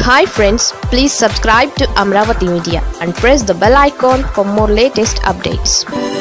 hi friends please subscribe to Amaravati media and press the bell icon for more latest updates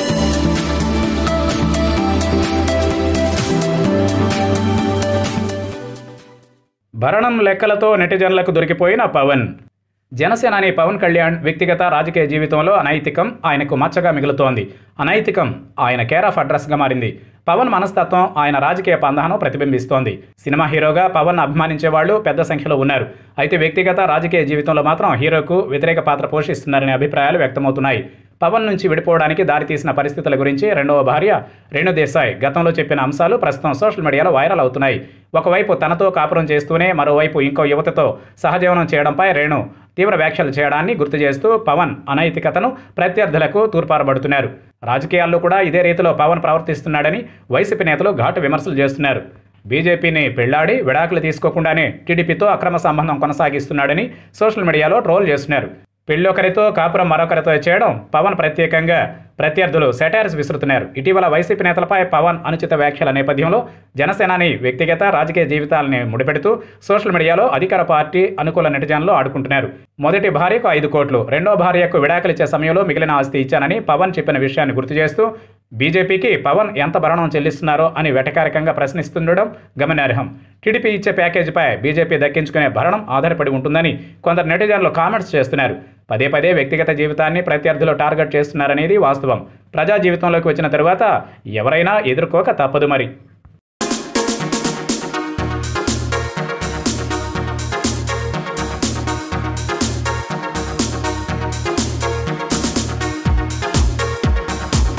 భరణం లెక్కలతో నెటిజన్లకు దొరికిపోయిన పవన్ జనసేనాని పవన్ కళ్యాణ్ వ్యక్తిగత రాజకీయ జీవితంలో అనైతికం ఆయనకు మచ్చగా మిగులుతోంది అనైతికం ఆయన కేర్ ఆఫ్ అడ్రస్గా మారింది పవన్ మనస్తత్వం ఆయన రాజకీయ పందాను ప్రతిబింబిస్తోంది సినిమా హీరోగా పవన్ అభిమానించే వాళ్ళు పెద్ద సంఖ్యలో ఉన్నారు అయితే వ్యక్తిగత రాజకీయ జీవితంలో మాత్రం హీరోకు వ్యతిరేక పాత్ర పోషిస్తున్నారనే అభిప్రాయాలు వ్యక్తమవుతున్నాయి పవన్ నుంచి విడిపోవడానికి దారితీసిన పరిస్థితుల గురించి రెండవ భార్య రేణు దేశాయ్ గతంలో చెప్పిన అంశాలు ప్రస్తుతం సోషల్ మీడియాలో వైరల్ అవుతున్నాయి ఒకవైపు తనతో కాపురం చేస్తూనే మరోవైపు ఇంకో యువతతో సహజీవనం చేయడంపై రేణు తీవ్ర వ్యాఖ్యలు చేయడాన్ని గుర్తు చేస్తూ పవన్ అనైతికతను ప్రత్యర్థులకు తూర్పారబడుతున్నారు రాజకీయాల్లో కూడా ఇదే రీతిలో పవన్ ప్రవర్తిస్తున్నాడని వైసీపీ నేతలు ఘాటు విమర్శలు చేస్తున్నారు బీజేపీని పెళ్లాడి విడాకులు తీసుకోకుండానే టీడీపీతో అక్రమ సంబంధం కొనసాగిస్తున్నాడని సోషల్ మీడియాలో ట్రోల్ చేస్తున్నారు పెళ్ళొకరితో కాపురం మరొకరితో చేయడం పవన్ ప్రత్యేకంగా ప్రత్యర్థులు సెటైర్స్ విసురుతున్నారు ఇటీవల వైసీపీ నేతలపై పవన్ అనుచిత వ్యాఖ్యల నేపథ్యంలో జనసేనాని వ్యక్తిగత రాజకీయ జీవితాలని ముడిపెడుతూ సోషల్ మీడియాలో అధికార పార్టీ అనుకూల నెటిజన్లు ఆడుకుంటున్నారు మొదటి భార్యకు ఐదు కోట్లు రెండో భార్యకు విడాకులిచ్చే సమయంలో మిగిలిన ఆస్తి ఇచ్చానని పవన్ చెప్పిన విషయాన్ని గుర్తు చేస్తూ బీజేపీకి పవన్ ఎంత భరణం చెల్లిస్తున్నారో అని వెటకారికంగా ప్రశ్నిస్తుండడం గమనార్హం టీడీపీ ఇచ్చే ప్యాకేజీపై బీజేపీ దక్కించుకునే భరణం ఆధారపడి ఉంటుందని కొందరు నెటిజన్లు కామెంట్స్ చేస్తున్నారు పదే పదే వ్యక్తిగత జీవితాన్ని ప్రత్యర్థులు టార్గెట్ చేస్తున్నారనేది వాస్తవం ప్రజా జీవితంలోకి వచ్చిన తరువాత ఎవరైనా ఎదుర్కోక తప్పదు మరి